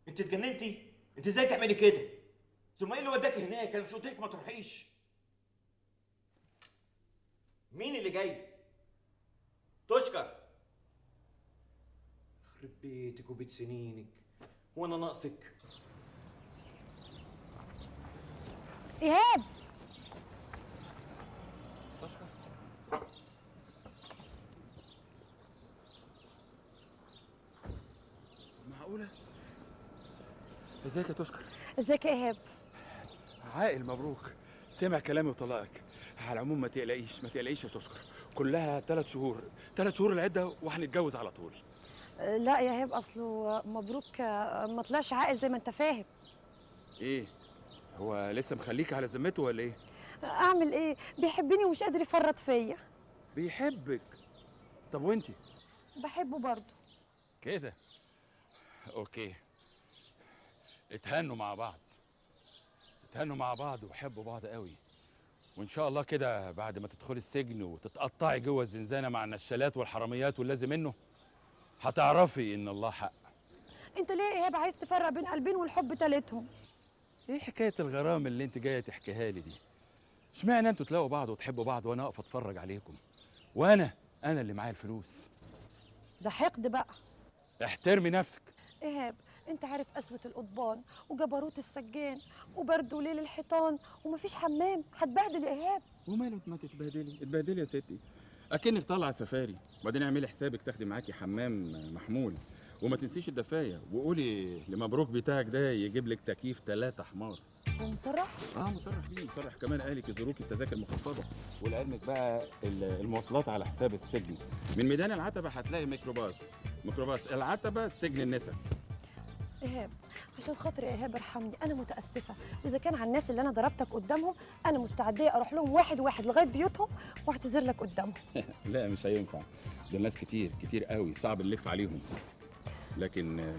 انت اتجننتي انت ازاي تعملي كده ثم ايه اللي وداك هناك انا مش قلت لك ما تروحيش مين اللي جاي تشكر يخرب بيتك وبيت سنينك وانا ناقصك ايهاب معقولة؟ ازيك يا تشكر؟ ازيك يا ايهاب عاقل مبروك سمع كلامي وطلقك على العموم ما تقلقيش ما تقلقيش يا تشكر كلها ثلاث شهور ثلاث شهور العدة وهنتجوز على طول أه، لا يا ايهاب اصله مبروك أه، ما طلعش عاقل زي ما انت فاهم ايه؟ هو لسه مخليك على ذمته ولا ايه؟ اعمل ايه بيحبني ومش قادر يفرط فيا بيحبك طب وانتي؟ بحبه برضه كده اوكي اتهنوا مع بعض اتهنوا مع بعض وحبوا بعض قوي وان شاء الله كده بعد ما تدخلي السجن وتتقطعي جوه الزنزانه مع النشالات والحراميات واللازم منه هتعرفي ان الله حق انت ليه يا ايهاب عايز تفرق بين قلبين والحب تالتهم ايه حكايه الغرام اللي انت جايه تحكيها لي دي اشمعنى انتوا تلاقوا بعض وتحبوا بعض وانا اقف اتفرج عليكم وانا انا اللي معايا الفلوس ده حقد بقى احترمي نفسك ايهاب انت عارف قسوة القضبان وجبروت السجان وبرد وليل الحيطان ومفيش حمام هتبهدل يا ايهاب وماله ما تتبهدلي اتبهدلي يا ستي اكنك طالعه سفاري وبعدين اعملي حسابك تاخدي معاكي حمام محمول وما تنسيش الدفايه وقولي لمبروك بتاعك ده يجيب لك تكييف ثلاثة حمار ومصرح اه مصرح بيه مصرح كمان قالك يزوروك التذاكر مخفضه ولعلمك بقى ال- المواصلات على حساب السجن من ميدان العتبه هتلاقي ميكروباص ميكروباص العتبه سجن النساء ايهاب عشان خاطر يا ايهاب ارحمني انا متاسفه واذا كان على الناس اللي انا ضربتك قدامهم انا مستعده اروح لهم واحد واحد لغايه بيوتهم واعتذر لك قدامهم لا مش هينفع دول ناس كتير كتير قوي صعب نلف عليهم لكن آه،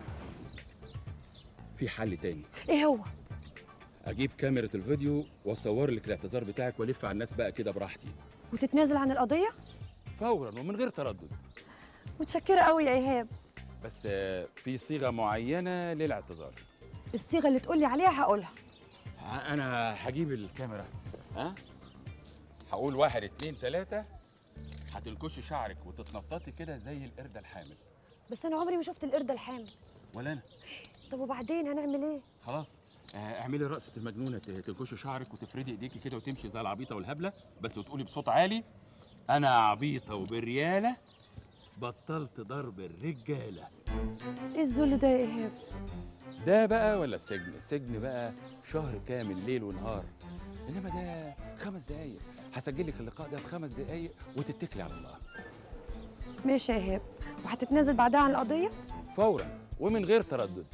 في حل تاني ايه هو اجيب كاميرا الفيديو واصور لك الاعتذار بتاعك والف على الناس بقى كده براحتي وتتنازل عن القضيه فورا ومن غير تردد متشكره قوي يا ايهاب بس آه، في صيغه معينه للاعتذار الصيغه اللي تقولي عليها هقولها ه- انا هجيب الكاميرا ها هقول واحد اتنين تلاته هتنكشي شعرك وتتنططي كده زي القرده الحامل بس انا عمري ما شفت القرده الحامل ولا انا طب وبعدين هنعمل ايه خلاص آه، اعملي رقصة المجنونة ت- تنكشي شعرك وتفردي ايديكي كده وتمشي زي العبيطة والهبلة بس وتقولي بصوت عالي أنا عبيطة وبريالة بطلت ضرب الرجالة ايه الذل ده يا ايهاب ده بقى ولا السجن؟ السجن بقى شهر كامل ليل ونهار إنما ده خمس دقايق هسجل لك اللقاء ده في خمس دقايق وتتكلي على الله ماشي يا ايهاب وهتتنازل بعدها عن القضيه فورا ومن غير تردد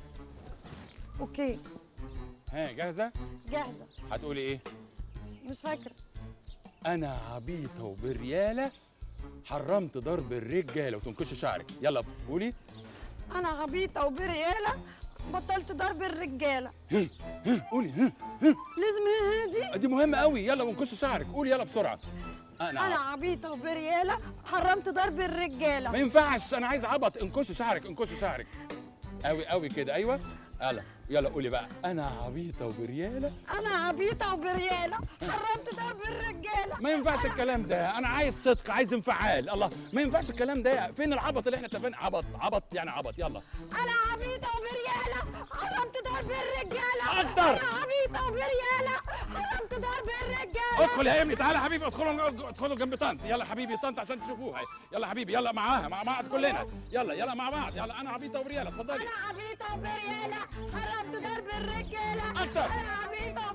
اوكي ها جاهزة؟ جاهزه هتقولي إيه؟ مش فاكره انا عبيطه وبرياله حرمت ضرب الرجاله وتنكش شعرك يلا قولي انا عبيطه وبرياله بطلت ضرب الرجاله قولي ها لازم هادي دي مهمه قوي يلا وانكش شعرك قولي يلا بسرعه انا, انا أنا عبيطه وبرياله حرمت ضرب ما الرجاله ينفعش انا عايز عبط انكش شعرك انكش شعرك قوي قوي كده ايوه يلا يلا قولي بقى انا عبيطه وبرياله انا عبيطه وبرياله حرمت ضرب الرجاله ما ينفعش الكلام ده انا عايز صدق عايز انفعال الله ما ينفعش الكلام ده فين العبط اللي احنا اتفقنا عبط عبط يعني عبط يلا انا عبيطه وبرياله حرمت ضرب الرجاله أكتر. انا عبيطه وبرياله حرمت ضرب الرجاله ادخل يا ابني تعالى يا حبيبي ادخلوا ادخلوا جنب طنط يلا حبيبي طنط عشان تشوفوها يلا حبيبي يلا معاها مع بعض كلنا يلا يلا مع بعض يلا انا عبيطه ورياله اتفضلي انا عبيطه وبرياله حرمت ضرب الرجاله أكتر. انا عبيطه